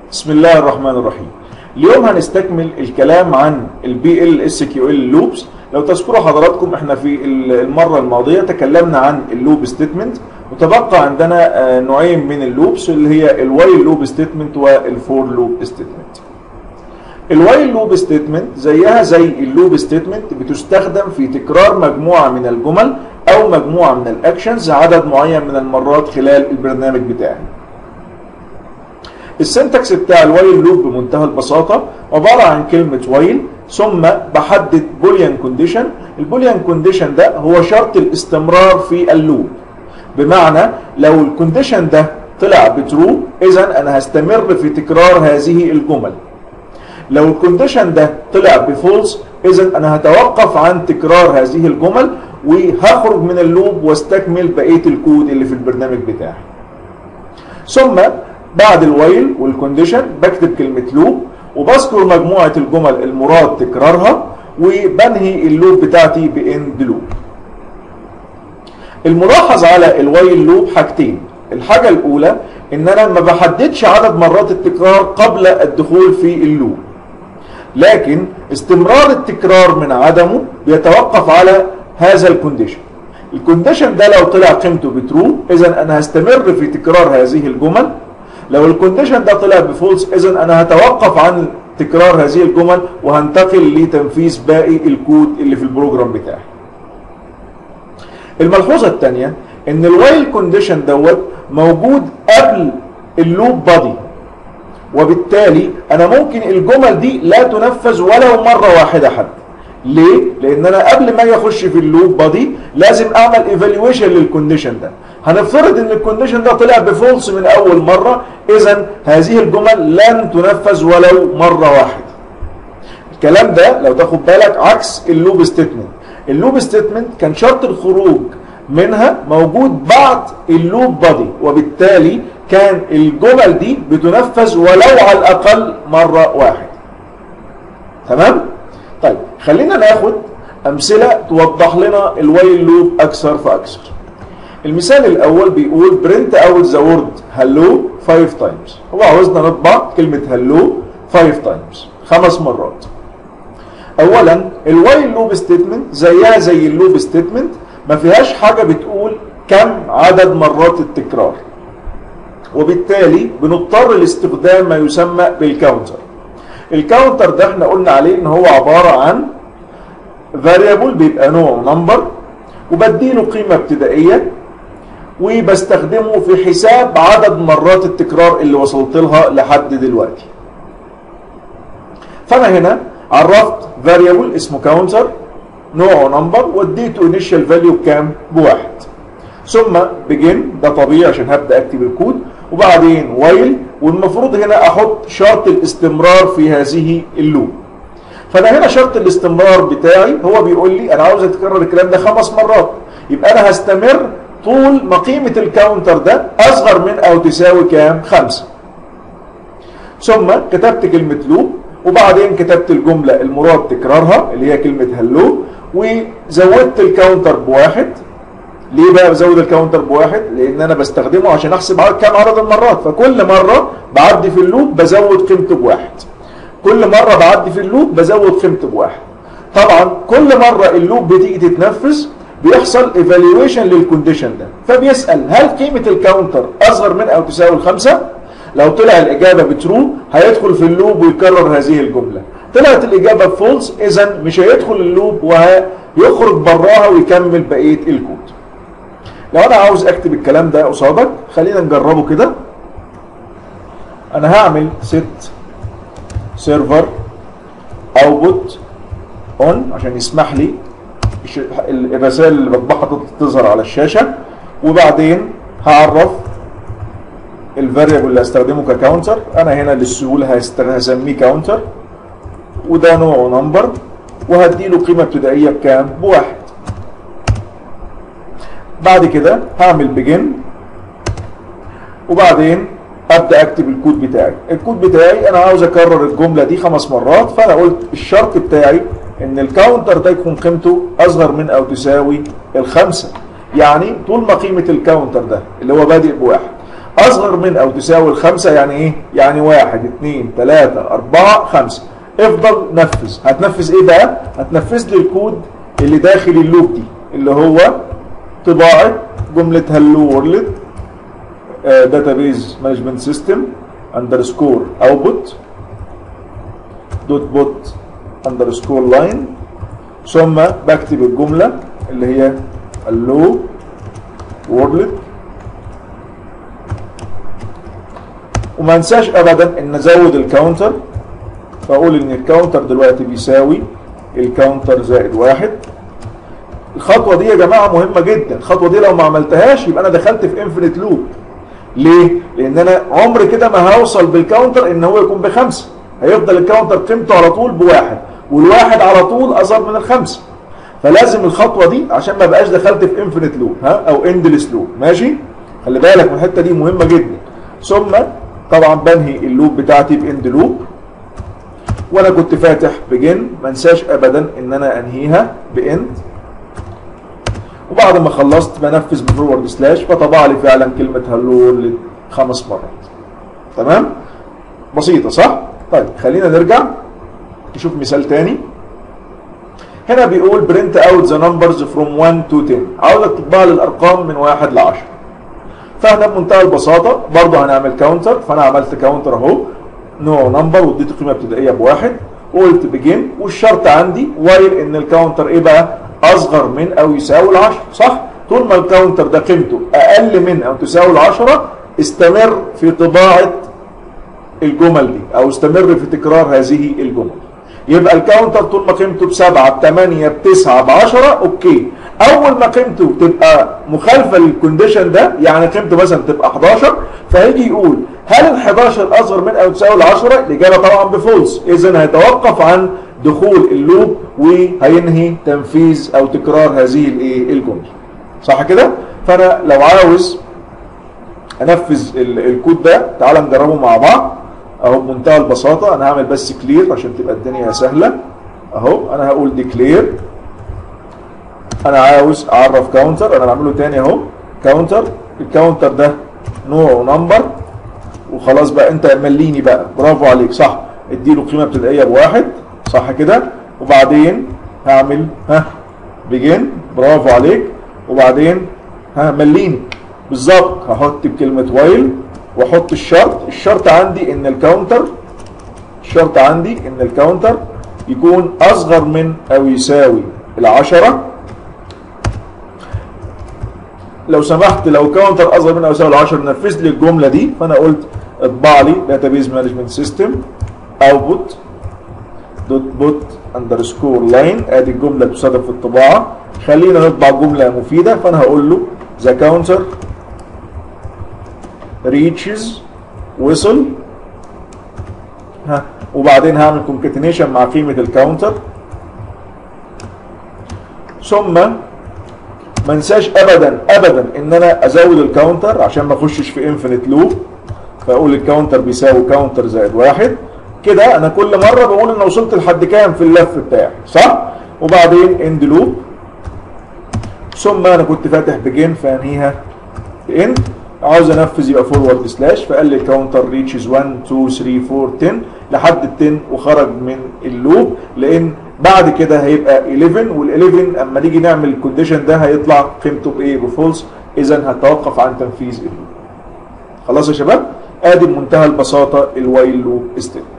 بسم الله الرحمن الرحيم اليوم هنستكمل الكلام عن البي ال اس كيو ال لوبس لو تذكروا حضراتكم احنا في المره الماضيه تكلمنا عن اللوب ستيتمنت وتبقى عندنا نوعين من اللوبس اللي هي الوايل لوب ستيتمنت والفور لوب ستيتمنت الوايل لوب ستيتمنت زيها زي اللوب ستيتمنت بتستخدم في تكرار مجموعه من الجمل او مجموعه من الاكشنز عدد معين من المرات خلال البرنامج بتاعي السنتكس بتاع الوايل لوب بمنتهى البساطه عباره عن كلمه وايل ثم بحدد بوليان كونديشن البوليان كونديشن ده هو شرط الاستمرار في اللوب بمعنى لو الكونديشن ده طلع بترو اذا انا هستمر في تكرار هذه الجمل لو الكونديشن ده طلع بفولس اذا انا هتوقف عن تكرار هذه الجمل وهخرج من اللوب واستكمل بقيه الكود اللي في البرنامج بتاعي ثم بعد الوايل والكونديشن بكتب كلمه لوب وبذكر مجموعه الجمل المراد تكرارها وبنهي اللوب بتاعتي باند لوب الملاحظ على الوايل لوب حاجتين الحاجه الاولى ان انا ما بحددش عدد مرات التكرار قبل الدخول في اللوب لكن استمرار التكرار من عدمه بيتوقف على هذا الكونديشن الكونديشن ده لو طلع قيمته بترو اذا انا هستمر في تكرار هذه الجمل لو الكونديشن ده طلع بفولس اذا انا هتوقف عن تكرار هذه الجمل وهنتقل لتنفيذ باقي الكود اللي في البروجرام بتاعي الملحوظه الثانيه ان الوايل كونديشن دوت موجود قبل اللوب بادي وبالتالي انا ممكن الجمل دي لا تنفذ ولو مره واحده حتى ليه؟ لان انا قبل ما اجي اخش في اللوب بادي لازم اعمل ايفالويشن للكونديشن ده هنفترض ان الكونديشن ده طلع بفولس من اول مره اذا هذه الجمل لن تنفذ ولو مره واحده الكلام ده لو تاخد بالك عكس اللوب ستيتمنت اللوب ستيتمنت كان شرط الخروج منها موجود بعد اللوب بادي وبالتالي كان الجمل دي بتنفذ ولو على الاقل مره واحده تمام طيب خلينا ناخد امثله توضح لنا الوايل لوب اكثر فاكثر المثال الاول بيقول برنت اوت ذا وورد هلو 5 تايمز هو عاوزنا نطبع كلمه هلو 5 تايمز خمس مرات اولا الوايل لوب ستيتمنت زيها زي اللوب ستيتمنت ما فيهاش حاجه بتقول كم عدد مرات التكرار وبالتالي بنضطر لاستخدام ما يسمى بالكاونتر الكاونتر ده احنا قلنا عليه ان هو عباره عن فاريبل بيبقى نوع نمبر وبديله قيمه ابتدائيه وبستخدمه في حساب عدد مرات التكرار اللي وصلت لها لحد دلوقتي فانا هنا عرفت فاريبل اسمه كاونتر نوعه نمبر واديته انيشال فاليو بكام بواحد ثم بجن ده طبيعي عشان هبدا اكتب الكود وبعدين وايل والمفروض هنا احط شرط الاستمرار في هذه اللوب فانا هنا شرط الاستمرار بتاعي هو بيقول لي انا عاوز اتكرر الكلام ده خمس مرات يبقى انا هستمر طول ما قيمه الكاونتر ده اصغر من او تساوي كام خمسة ثم كتبت كلمه لوب وبعدين كتبت الجمله المراد تكرارها اللي هي كلمه هلو وزودت الكاونتر بواحد ليه بقى بزود الكاونتر بواحد لان انا بستخدمه عشان احسب كام عدد المرات فكل مره بعدي في اللوب بزود قيمته بواحد كل مره بعدي في اللوب بزود قيمته بواحد طبعا كل مره اللوب بتيجي تتنفذ بيحصل ايفالويشن للكونديشن ده فبيسال هل قيمه الكاونتر اصغر من او تساوي الخمسه لو طلع الاجابه بترو هيدخل في اللوب ويكرر هذه الجمله طلعت الاجابه فولس اذا مش هيدخل اللوب وهيخرج براها ويكمل بقيه الكود لو انا عاوز اكتب الكلام ده قصادك خلينا نجربه كده انا هعمل set server output on عشان يسمح لي الرسائل اللي بطبعها تظهر على الشاشه وبعدين هعرف الفاريبل اللي هستخدمه ككاونتر انا هنا للسهوله هسميه كاونتر وده نوعه نمبر وهديله قيمه ابتدائيه بكام بواحد بعد كده هعمل بجن وبعدين ابدا اكتب الكود بتاعي الكود بتاعي انا عاوز اكرر الجمله دي خمس مرات فانا قلت الشرط بتاعي ان الكاونتر ده يكون قيمته اصغر من او تساوي الخمسه يعني طول ما قيمه الكاونتر ده اللي هو بادئ بواحد اصغر من او تساوي الخمسة يعني ايه يعني واحد اتنين تلاتة اربعة خمسة افضل نفذ هتنفذ ايه بقى هتنفذ لي الكود اللي داخل اللوب دي اللي هو طباعة جملة هلو وورلد database management system underscore output دوت بوت underscore line ثم بكتب الجملة اللي هي hello world وما انساش ابدا ان ازود الكاونتر فاقول ان الكاونتر دلوقتي بيساوي الكاونتر زائد واحد الخطوة دي يا جماعة مهمة جدا الخطوة دي لو ما عملتهاش يبقى انا دخلت في انفينيت لوب ليه؟ لان انا عمري كده ما هوصل بالكاونتر ان هو يكون بخمسة هيفضل الكاونتر قيمته على طول بواحد والواحد على طول اصغر من الخمسة فلازم الخطوة دي عشان ما بقاش دخلت في انفينيت لوب ها او اندلس لوب ماشي خلي بالك من الحتة دي مهمة جدا ثم طبعا بنهي اللوب بتاعتي باند لوب وانا كنت فاتح بجن ما انساش ابدا ان انا انهيها باند وبعد ما خلصت بنفذ بفورورد سلاش فطبع لي فعلا كلمة هلو وورلد خمس مرات تمام بسيطة صح طيب خلينا نرجع نشوف مثال تاني هنا بيقول برنت اوت ذا نمبرز فروم 1 تو 10 عاوزك تطبع لي الارقام من 1 ل 10 فاحنا بمنتهى البساطة برضه هنعمل كاونتر فانا عملت كاونتر اهو نوع نمبر واديته قيمة ابتدائية بواحد وقلت بجين والشرط عندي وايل ان الكاونتر ايه بقى اصغر من او يساوي العشر صح طول ما الكاونتر ده قيمته اقل من او تساوي العشرة استمر في طباعة الجمل دي او استمر في تكرار هذه الجمل يبقى الكاونتر طول ما قيمته بسبعة بثمانية بتسعة بعشرة اوكي اول ما قيمته تبقى مخالفة للكونديشن ده يعني قيمته مثلا تبقى 11 فهيجي يقول هل ال 11 اصغر من او تساوي ال 10 الاجابة طبعا بفولس اذا هيتوقف عن دخول اللوب وهينهي تنفيذ او تكرار هذه الايه الجمله صح كده فانا لو عاوز انفذ الكود ده تعال نجربه مع بعض اهو بمنتهى البساطه انا هعمل بس كلير عشان تبقى الدنيا سهله اهو انا هقول ديكلير انا عاوز اعرف كاونتر انا بعمله تاني اهو كاونتر الكاونتر ده نوعه نمبر وخلاص بقى انت مليني بقى برافو عليك صح اديله قيمه ابتدائيه بواحد صح كده وبعدين هعمل ها بيجن برافو عليك وبعدين ها مليني بالظبط هحط بكلمه وايل واحط الشرط الشرط عندي ان الكاونتر الشرط عندي ان الكاونتر يكون اصغر من او يساوي العشرة لو سمحت لو كاونتر اصغر من او يساوي العشرة نفذ لي الجمله دي فانا قلت اطبع لي داتابيز مانجمنت سيستم اوتبوت دوت بوت اندرسكور لاين ادي الجمله تستخدم في الطباعه خلينا نطبع جمله مفيده فانا هقول له ذا كاونتر ريتشز وصل ها وبعدين هعمل كونكاتينيشن مع قيمه الكاونتر ثم ما انساش ابدا ابدا ان انا ازود الكاونتر عشان ما اخشش في انفينيت لوب فاقول الكاونتر بيساوي كاونتر زائد واحد كده انا كل مره بقول ان وصلت لحد كام في اللف بتاعي صح وبعدين اند لوب ثم انا كنت فاتح بجين فانهيها اند عاوز انفذ يبقى فورورد سلاش فقال لي كاونتر ريتشز 1 2 3 4 10 لحد ال 10 وخرج من اللوب لان بعد كده هيبقى 11 وال 11 اما نيجي نعمل الكونديشن ده هيطلع قيمته بايه بفولس اذا هتوقف عن تنفيذ اللوب خلاص يا شباب ادي بمنتهى البساطه الوايل لوب ستيب